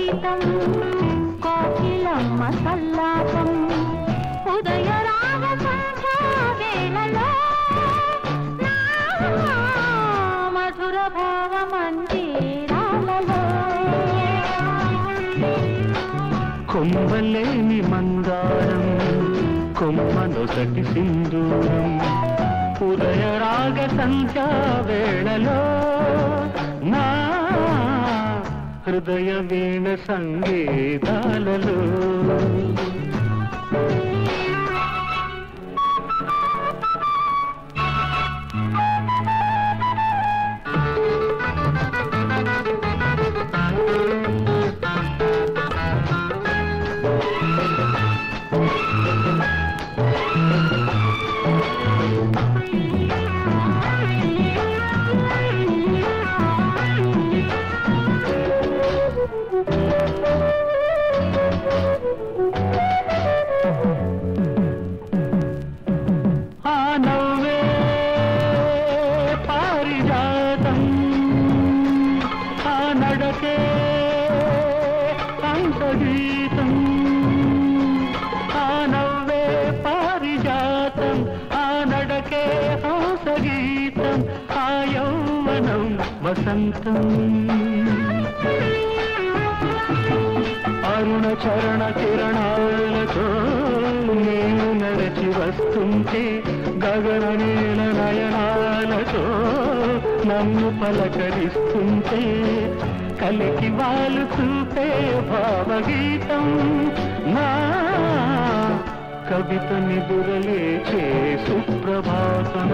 సంగీతం కోకిలమ్మ సల్లాపం ఉదయ రాగ సంధ్యా వేళలో నా మధుర భావ మందిరాలలో కొమ్మలేని మందారం కొమ్మనొసటి సింధూరం ఉదయ రాగ సంధ్యా వేళలో నా హృదయ వీణ సంగీతాలలో ఆ నవ్వే పారిజాతం ఆ నడకే సంతగీతం ఆ నవ్వే పారిజాతం ఆ నడకే హంసగీతం ఆ యౌవనం వసంతం అరుణ చరణ కిరణాలతో నేను నడచి వస్తుంటే గగన నీల నయనాలతో నన్ను పలకరిస్తుంటే కలికి వాళ్ళు చూపే భావగీతం నా కవిత నిదురలేచే సుప్రభాతం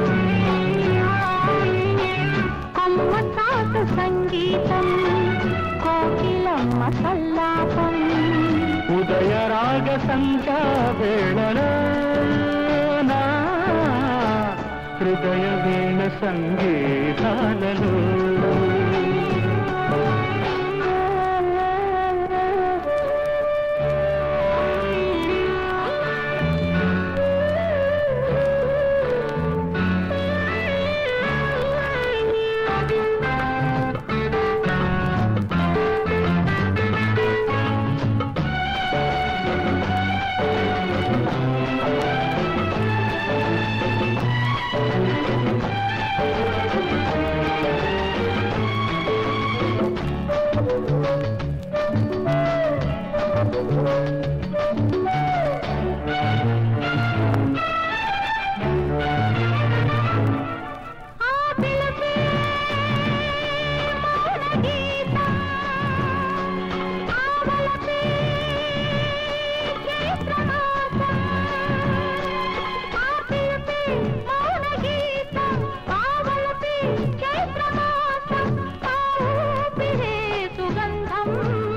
కొమ్మ చాటు సంగీతం కోకిలమ్మ సల్లాపం ఉదయ రాగ సంధ్యా వేళలో నా హృదయ వీణ సంగీతాలలో ఆ పిలిచే మౌన గీతం ఆ వలపే చైత్రమాసం ఆ పిలిచే మౌన గీతం ఆ వలపే చైత్రమాసం ఆ ఊపిరే సుగంధం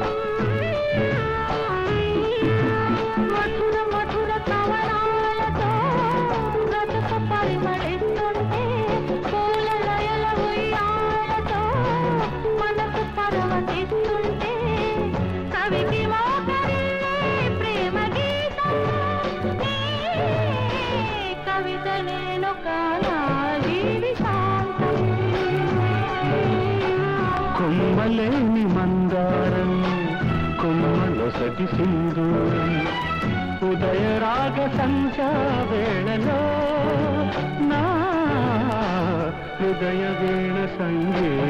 మధుర మధుర కవనాలతో బ్రతుకు పరిమళిస్తుంటే పూల లయల ఉయ్యాలతో మనసు పరవతిస్తుంటే కవికి మోకరిల్లే ప్రేమ గీతం నీ కవిత నేను కానా జీవితాంతం కొమ్మలేని మందారం కొమ్మలొసటి సింధూరం ఉదయ రాగ సంధ్యా వేళలో నా హృదయ వీణ సంగీతాలలో